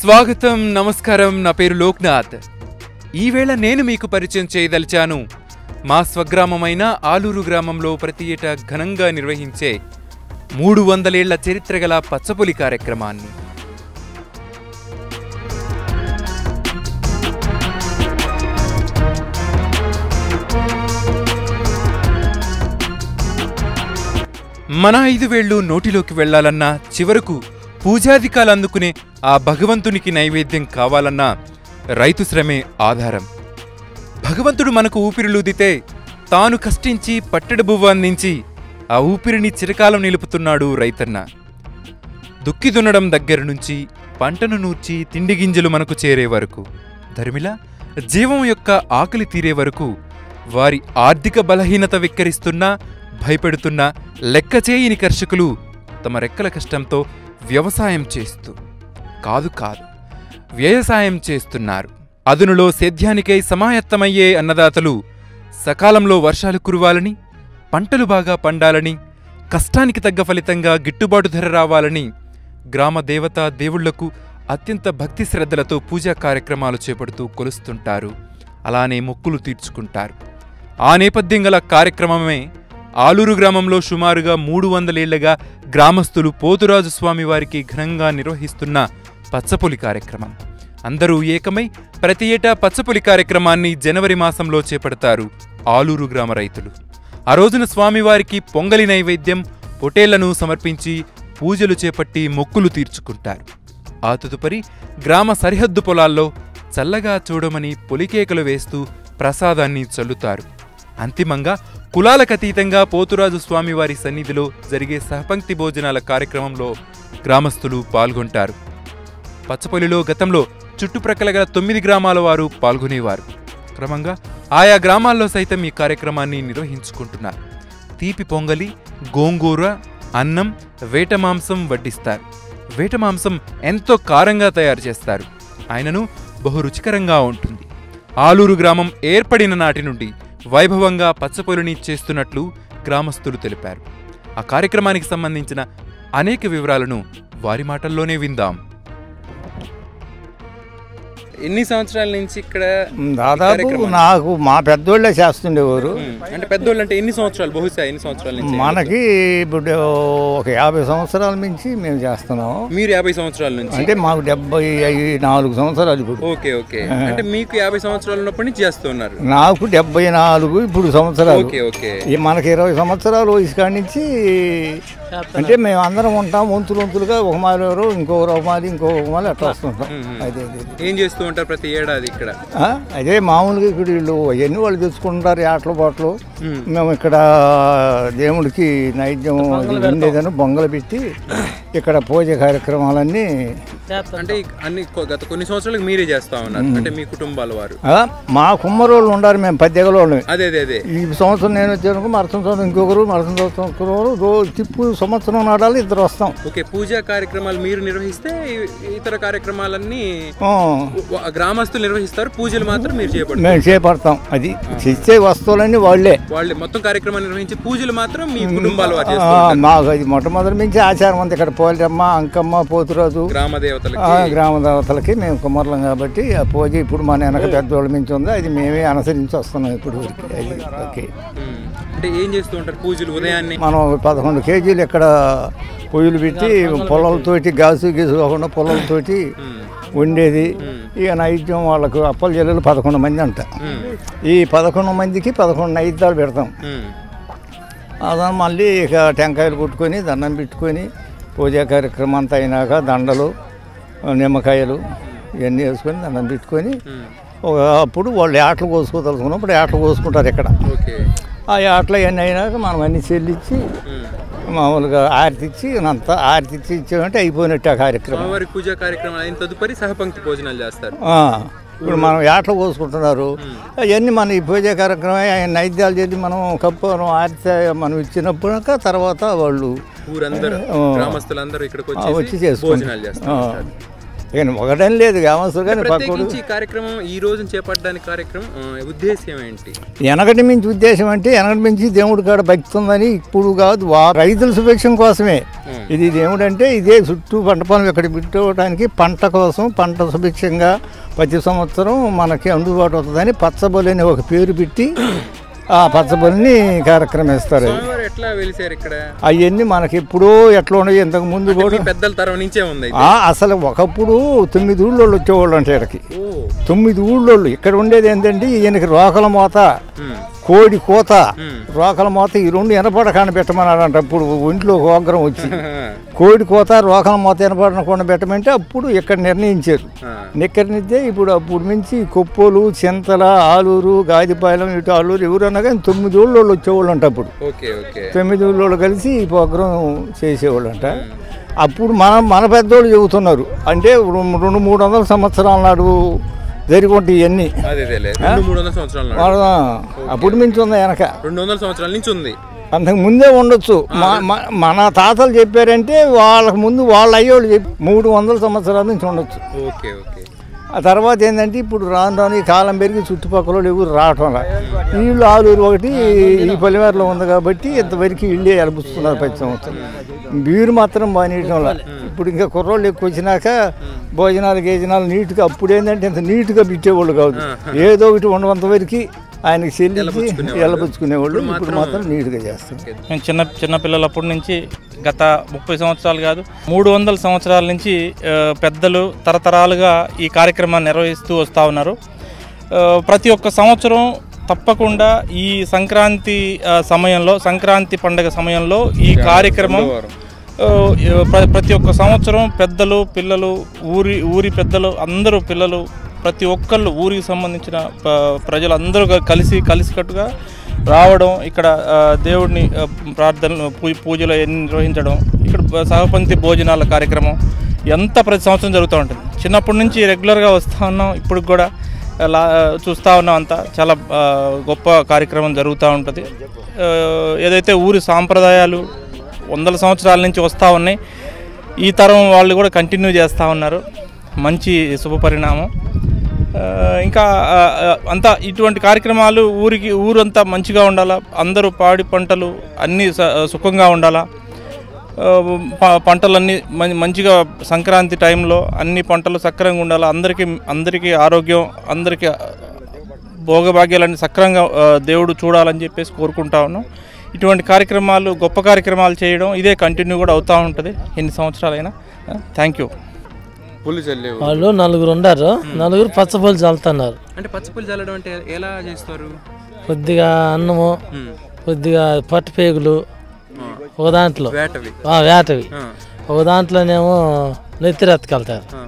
స్వాగతం నమస్కారం నా పేరు లోక్నాథ్ ఈవేళ నేను మీకు పరిచయం చేయదలిచాను మా స్వగ్రామమైన ఆలూరు గ్రామంలో ప్రతి ఏటా ఘనంగా నిర్వహించే మూడు వందలేళ్ల చరిత్ర గల పచ్చపులి కార్యక్రమాన్ని మన ఐదు వేళ్ళు నోటిలోకి వెళ్లాలన్నా చివరకు పూజాధికాలు అందుకునే ఆ భగవంతునికి నైవేద్యం కావాలన్నా రైతు శ్రమే ఆధారం భగవంతుడు మనకు ఊపిరిలూదితే తాను కష్టించి పట్టెడు బువ్వ అందించి ఆ ఊపిరిని చిరకాలం నిలుపుతున్నాడు రైతన్న దుక్కి దున్నడం దగ్గర నుంచి పంటను నూర్చి తిండి గింజలు మనకు చేరే వరకు ధర్మిల జీవం యొక్క ఆకలి తీరే వరకు వారి ఆర్థిక బలహీనత విక్కరిస్తున్నా భయపెడుతున్నా లెక్క చేయని కర్షకులు తమ రెక్కల కష్టంతో వ్యవసాయం చేస్తూ కాదు కాదు వ్యవసాయం చేస్తున్నారు అదునులో సేద్యానికై సమాయత్తమయ్యే అన్నదాతలు సకాలంలో వర్షాలు కురవాలని పంటలు బాగా పండాలని కష్టానికి తగ్గ ఫలితంగా గిట్టుబాటు ధర రావాలని గ్రామ దేవతా దేవుళ్లకు అత్యంత భక్తి శ్రద్ధలతో పూజా కార్యక్రమాలు చేపడుతూ కొలుస్తుంటారు అలానే మొక్కులు తీర్చుకుంటారు ఆ నేపథ్యం గల కార్యక్రమమే ఆలూరు గ్రామంలో సుమారుగా మూడు వందలేళ్లగా గ్రామస్తులు పోతురాజు స్వామి వారికి ఘనంగా నిర్వహిస్తున్న పచ్చపులి కార్యక్రమం అందరూ ఏకమై ప్రతి ఏటా పచ్చపులి కార్యక్రమాన్ని జనవరి మాసంలో చేపడతారు ఆలూరు గ్రామ రైతులు ఆ రోజున స్వామివారికి పొంగలి నైవేద్యం పొటేళ్లను సమర్పించి పూజలు చేపట్టి మొక్కులు తీర్చుకుంటారు ఆ తదుపరి గ్రామ సరిహద్దు పొలాల్లో చల్లగా చూడమని పొలికేకలు వేస్తూ ప్రసాదాన్ని చల్లుతారు అంతిమంగా కులాలకతీతంగా పోతురాజు స్వామివారి సన్నిధిలో జరిగే సహపంక్తి భోజనాల కార్యక్రమంలో గ్రామస్తులు పాల్గొంటారు పచ్చపల్లిలో గతంలో చుట్టుప్రక్కల గల తొమ్మిది గ్రామాల వారు పాల్గొనేవారు క్రమంగా ఆయా గ్రామాల్లో సైతం ఈ కార్యక్రమాన్ని నిర్వహించుకుంటున్నారు తీపి పొంగలి గోంగూర అన్నం వేట మాంసం వడ్డిస్తారు వేట మాంసం ఎంతో కారంగా తయారు చేస్తారు ఆయనను బహు రుచికరంగా ఉంటుంది ఆలూరు గ్రామం ఏర్పడిన నాటి నుండి వైభవంగా పచ్చపొలిని చేస్తున్నట్లు గ్రామస్తులు తెలిపారు ఆ కార్యక్రమానికి సంబంధించిన అనేక వివరాలను వారి మాటల్లోనే విందాం ఎన్ని సంవత్సరాల నుంచి ఇక్కడ దాదాపు నాకు మా పెద్దోళ్ళే చేస్తుండేవారు అంటే పెద్దోళ్ళు అంటే ఎన్ని సంవత్సరాలు బహుశా ఎన్ని సంవత్సరాల నుంచి మనకి ఇప్పుడు ఒక యాభై సంవత్సరాల నుంచి మేము చేస్తున్నాం మీరు యాభై సంవత్సరాల నుంచి అంటే మాకు డెబ్బై నాలుగు సంవత్సరాలు ఇప్పుడు ఓకే ఓకే అంటే మీకు యాభై సంవత్సరాలు ఉన్నప్పటి నుంచి చేస్తున్నారు నాకు డెబ్బై నాలుగు ఇప్పుడు సంవత్సరాలు ఓకే ఓకే ఈ మనకి ఇరవై సంవత్సరాలు వయసు కాడి నుంచి అంటే మేము అందరం ఉంటాం వంతులు వంతులుగా ఒక మాలి ఎవరు ఇంకొకరు ఒక మాలి ఇంకొక మాలి అట్లా వస్తుంటాం అదే అదే అదే. ఏం చేస్తూ ఉంటారు ప్రతి ఏడాది ఇక్కడ ఆ, అదే మామూలుగా ఇక్కడ వీళ్ళు అవన్నీ వాళ్ళు తెచ్చుకుంటారు ఆటలు పాటలు మ్మ్. మేము ఇక్కడ దేవుడికి నైద్యం ఉండేదని బొంగలు పెట్టి ఇక్కడ పూజ కార్యక్రమాలన్నీ అంటే ఈ అన్ని కొ- గత కొన్ని సంవత్సరాలకు మీరే చేస్తా ఉన్నారు అంటే మీ కుటుంబాల వారు ఆ, మా కుమ్మరోళ్ళు ఉండారు మేము పద్దెగలోళ్ళు అదే అదే అదే ఈ సంవత్సరం నేను వచ్చాను మరుసటి సంవత్సరం ఇంకొకరు మరుసటి సంవత్సరం ఇంకొకరు రోజు తిప్పు సంవత్సరం నాడాలి ఇద్దరు వస్తాం ఓకే పూజా కార్యక్రమాలు మీరు నిర్వహిస్తే ఈ- ఇతర కార్యక్రమాలన్నీ ఆ, వ- గ్రామస్తులు నిర్వహిస్తారు పూజలు మాత్రం మీరు చేపడతారు మేము చేపడతాం అది ఇచ్చే వస్తువులన్నీ వాళ్ళే వాళ్ళు మొత్తం కార్యక్రమాలు నిర్వహించి పూజలు మాత్రం మీ కుటుంబాల వారు ఆ, చేస్తారు మాకు అది మొట్టమొదటి నుంచి ఆచారం ఉంది ఇక్కడ పోలేరమ్మ అంకమ్మ పోతురాజు గ్రామ ఆ, దేవతలకి గ్రామ దేవతలకి మేము కుమ్మర్లం కాబట్టి ఆ పూజ ఇప్పుడు మన వెనక పెద్దోళ్ళ నుంచి ఉంది అది మేమే అనుసరించి వస్తున్నాం ఇప్పుడు వరకు అది ఓకే ఉమ్. అంటే ఏం చేస్తూ ఉంటారు పూజలు ఉదయాన్నే మనం ఒక పదకొండు కేజీలు ఇక్కడ పొయ్యిలు పెట్టి పొలాలతోటి గాజు గీసు కాకుండా పొలాలతోటి ఉమ్. వండేది ఇక నైద్యం వాళ్ళకు అప్పల జిల్లాలు పదకొండు మంది అంట ఉమ్. ఈ పదకొండు మందికి పదకొండు నైద్యాలు పెడతాం ఉమ్. అదా మళ్ళీ ఇక టెంకాయలు కొట్టుకొని దండం పెట్టుకొని పూజా కార్యక్రమం అంతా అయినాక దండలు నిమ్మకాయలు ఇవన్నీ వేసుకొని దండం పెట్టుకొని ఉమ్. ఒక అప్పుడు వాళ్ళు ఆటలు కోసుకోదలుచుకున్నప్పుడు ఆటలు కోసుకుంటారు ఇక్కడ ఓకే ఆ ఆటలు అవన్నీ అయినాక మనం అన్ని చెల్లించి ఉమ్. మామూలుగా ఆరతిచ్చి అంతా ఆరతిచ్చి ఇచ్చామంటే అయిపోయినట్టు ఆ కార్యక్రమం స్వామివారి పూజా కార్యక్రమాలు అయిన తదుపరి సహపంక్తి భోజనాలు చేస్తారు ఆ, ఇప్పుడు మనం ఆటలు కోసుకుంటున్నారు అవన్నీ మన ఈ పూజా కార్యక్రమం ఆయన నైద్యాలు చేసి మనం కప్పురం ఆరతి మనం ఇచ్చినప్పుడు తర్వాత వాళ్ళు ఊరందరూ ఆ. గ్రామస్తులందరూ ఇక్కడికి ఆ, వచ్చి వచ్చి చేసుకుంటారు. భోజనాలు చేస్తారు ఇక ఒకటని లేదు గ్రామస్తులు కానీ పక్కడు ప్రత్యేకించి ఈ కార్యక్రమం ఈ రోజు చేపట్టడానికి కార్యక్రమం ఆ, ఉద్దేశ్యం ఏంటి వెనకటి మించి ఉద్దేశం అంటే వెనకటి మించి దేవుడి కాడ భక్తి ఉందని ఇప్పుడు కాదు వా రైతుల సుభిక్షం కోసమే ఉమ్. ఇది ఇది ఏమిటంటే ఇదే చుట్టూ పంట పొలం ఇక్కడ పెట్టుకోవడానికి పంట కోసం పంట సుభిక్షంగా ప్రతి సంవత్సరం మనకి అందుబాటు అవుతుందని పచ్చబొలి అని ఒక పేరు పెట్టి ఆ పచ్చబొలిని కార్యక్రమం ఇస్తారు అది స్వామివారు ఎట్లా వెలిసారు ఇక్కడ అవన్నీ మనకి ఎప్పుడో ఎట్లా ఉన్నాయి ఇంతకు ముందు అంటే కూడా మీ పెద్దల తరం నుంచే ఉంది ఆ, అసలు ఒకప్పుడు తొమ్మిది ఊళ్ళోళ్ళు వచ్చేవాళ్ళు అంటే ఇక్కడికి ఓ తొమ్మిది ఊళ్ళోళ్ళు ఇక్కడ ఉండేది ఏంటంటే ఈయనకి రోకల మోత ఉమ్, కోడి కోత ఉమ్. రోకల మోత ఈ రెండు ఎనపడ కనిపెట్టమన్నాడంట ఇప్పుడు ఒంట్లో ఓగ్రం వచ్చి ఆ, కోడి కోత రోకల మోత ఎనపడకుండా పెట్టమంటే అప్పుడు ఇక్కడ నిర్ణయించారు ఆ. నిక్కర్నిద్దే ఇప్పుడు అప్పుడు నుంచి కొప్పోలు చింతల ఆలూరు గాదిపాలెం ఇటు ఆలూరు ఎవరన్నా కానీ తొమ్మిది ఊళ్ళోళ్ళు వచ్చేవాళ్ళు అంట అప్పుడు ఓకే ఓకే తొమ్మిది ఊళ్ళోళ్ళు కలిసి ఈ ప్రోగ్రాం చేసేవాళ్ళు అంట అప్పుడు మన మన పెద్దోళ్ళు చెబుతున్నారు అంటే రెండు రెండు మూడు వందల సంవత్సరాల నాడు జరిగి ఉంటాయి ఇవన్నీ అదే అదేలే రెండు మూడు వందల సంవత్సరాల నాడు. వాళ్ళ అప్పుడు మించి ఉంది వెనక రెండు వందల సంవత్సరాల నుంచి ఉంది అంతకు ముందే ఉండొచ్చు మా- మా- మన తాతలు చెప్పారంటే వాళ్ళకి ముందు వాళ్ళ అయ్యోళ్ళు చెప్పి మూడు వందల సంవత్సరాల నుంచి ఉండొచ్చు ఓకే ఓకే ఆ తర్వాత ఏంటంటే ఇప్పుడు రాను రాను ఈ కాలం పెరిగి చుట్టుపక్కల వాళ్ళు ఎవరు రావటం లా. వీళ్ళు ఆలూరు ఒకటి ఈ పలివారిలో ఉంది కాబట్టి ఇంతవరకు ఇళ్ళే ఎలబుస్తున్నారు ప్రతి సంవత్సరం వీరు మాత్రం బాగా నీటంలా ఇప్పుడు ఇంకా కుర్రోళ్ళు ఎక్కువ వచ్చినాక భోజనాలు గేజనాలు నీట్గా అప్పుడు ఏంటంటే ఇంత నీట్గా పెట్టేవాళ్ళు కాదు ఏదో ఒకటి ఉండవంత వరకు ఆయనకి చెల్లించి ఎలబుచ్చుకునేవాళ్ళు ఇప్పుడు మాత్రం నీట్గా చేస్తారు మేము చిన్న చిన్న పిల్లలప్పటి నుంచి గత ముప్పై సంవత్సరాలు కాదు మూడు వందల సంవత్సరాల నుంచి ఆ, పెద్దలు తరతరాలుగా ఈ కార్యక్రమాన్ని నిర్వహిస్తూ వస్తూ ఉన్నారు ఆ, ప్రతి ఒక్క సంవత్సరం తప్పకుండా ఈ సంక్రాంతి ఆ, సమయంలో సంక్రాంతి పండుగ సమయంలో ఈ కార్యక్రమం ఆ, ప్ర- ప్రతి ఒక్క సంవత్సరం పెద్దలు పిల్లలు ఊరి ఊరి పెద్దలు అందరూ పిల్లలు ప్రతి ఒక్కళ్ళు ఊరికి సంబంధించిన ప- ప్రజలందరూ క- కలిసి కలిసికట్టుగా రావడం ఇక్కడ ఆ, దేవుడిని ఆ, ప్రార్థనలు పూ- పూజలు అన్ని నిర్వహించడం ఇక్కడ బ- సహపంక్తి భోజనాల కార్యక్రమం ఎంత ప్రతి సంవత్సరం జరుగుతూ ఉంటుంది చిన్నప్పటి నుంచి రెగ్యులర్గా వస్తూ ఉన్నాం ఇప్పుడు కూడా లా చూస్తూ ఉన్నాం అంతా చాలా ఆ, గొప్ప కార్యక్రమం జరుగుతూ ఉంటుంది ఆ, ఏదైతే ఊరి సాంప్రదాయాలు వందల సంవత్సరాల నుంచి వస్తూ ఉన్నాయి ఈ తరం వాళ్ళు కూడా కంటిన్యూ చేస్తూ ఉన్నారు మంచి శుభ పరిణామం ఆ, ఇంకా ఆ, ఆ, అంతా ఇటువంటి కార్యక్రమాలు ఊరికి ఊరంతా మంచిగా ఉండాలా అందరూ పాడి పంటలు అన్నీ స- సుఖంగా ఉండాలా ఆ, ప- పంటలన్నీ మం- మంచిగా సంక్రాంతి టైంలో అన్ని పంటలు సక్రంగా ఉండాలా అందరికీ అందరికీ ఆరోగ్యం అందరికీ భోగభాగ్యాలన్నీ సక్రంగా ఆ, దేవుడు చూడాలని చెప్పేసి కోరుకుంటా ఉన్నాం ఇటువంటి కార్యక్రమాలు గొప్ప కార్యక్రమాలు చేయడం ఇదే కంటిన్యూ కూడా అవుతూ ఉంటుంది ఎన్ని సంవత్సరాలైనా థ్యాంక్ యూ పుల్లు చల్లేవు వాళ్ళు నలుగురు ఉండారు నలుగురు పచ్చపొలు చల్లుతున్నారు అంటే పచ్చిపుల్లు చల్లడం అంటే ఎలా చేస్తారు కొద్దిగా అన్నము ఉమ్, కొద్దిగా పట్టు పేగులు ఆ, ఒక దాంట్లో వేటవి ఆ, వేటవి ఆ, ఒక దాంట్లోనేమో నెత్తిరెత్తుకెళ్తారు ఆ.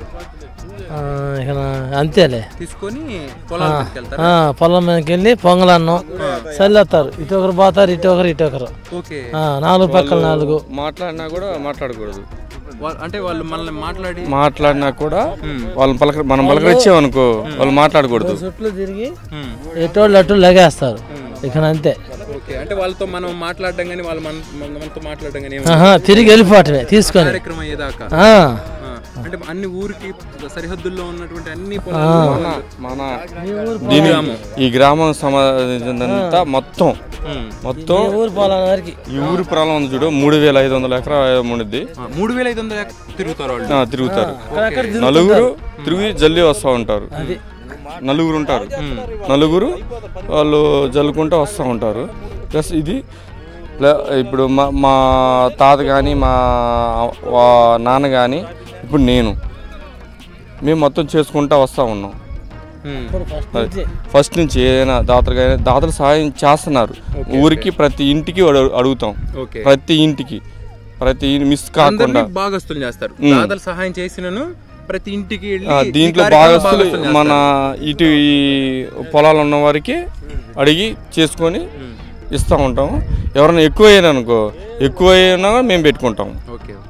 ఆ, ఇక అంతేలే తీసుకొని పొలాలు తీసుకెళ్తారు ఆ, పొలం మీదకి వెళ్ళి పొంగలన్నం చల్లేస్తారు ఇటు ఒకరు పోతారు ఇటు ఒకరు ఇటు ఒకరు ఓకే ఆ, నాలుగు పక్కల నాలుగు మాట్లాడినా కూడా మాట్లాడకూడదు వా- అంటే వాళ్ళు మనల్ని మాట్లాడి మాట్లాడినా కూడా వాళ్ళని పలక మనం పలకరించామనుకో వాళ్ళు మాట్లాడకూడదు చుట్లు తిరిగి ఉమ్, ఎటోళ్ళు అటు లగేస్తారు ఇక అంతే ఓకే అంటే వాళ్ళతో మనం మాట్లాడడం కానీ వాళ్ళు మన మన- మనతో మాట్లాడడం కానీ ఆహా, తిరిగి వెళ్ళిపోవటమే తీసుకొని కార్యక్రమం అయ్యేదాకా ఆ, ఆ, అంటే అన్ని ఊరికి సరిహద్దుల్లో ఉన్నటువంటి అన్ని మన పొలాలు మన దీని ఈ గ్రామం సంబంధించినంతా మొత్తం మొత్తం ఊరు పొలం వరకు ఈ ఊరి పొలం ఉంది చూడు మూడు వేల ఐదు వందల ఎకరా ఉండిద్ది ఆ, మూడు వేల ఐదు వందల తిరుగుతారు వాళ్ళు ఆ, తిరుగుతారు నలుగురు తిరిగి జల్లి వస్తూ ఉంటారు నలుగురు ఉంటారు నలుగురు వాళ్ళు జల్లుకుంటూ వస్తూ ఉంటారు ప్లస్ ఇది ప్ల- ఇప్పుడు మా మా తాత కానీ మా వా- నాన్న కానీ ఇప్పుడు నేను మేము మొత్తం చేసుకుంటూ వస్తూ ఉన్నాం ఉమ్, అది. ఫస్ట్ నుంచి ఏదైనా దాతలు కానీ దాతలు సహాయం చేస్తున్నారు ఊరికి ప్రతి ఇంటికి అడు- అడుగుతాం ఓకే ప్రతి ఇంటికి ప్రతి మిస్ కాకుండా అందరినీ భాగస్తులు చేస్తారు దాతలు సహాయం చేసినను ప్రతి ఇంటికి వెళ్ళి ఆ, ఈ దీంట్లో కార్యక్రమం భాగస్తులు భాగస్తులు మన చేస్తారు. ఇటు ఈ పొలాలు ఉన్న వారికి అడిగి చేసుకొని ఇస్తూ ఉంటాము ఎవరైనా ఎక్కువ అయ్యారనుకో ఎక్కువ అయినా మేము పెట్టుకుంటాము ఓకే ఓకే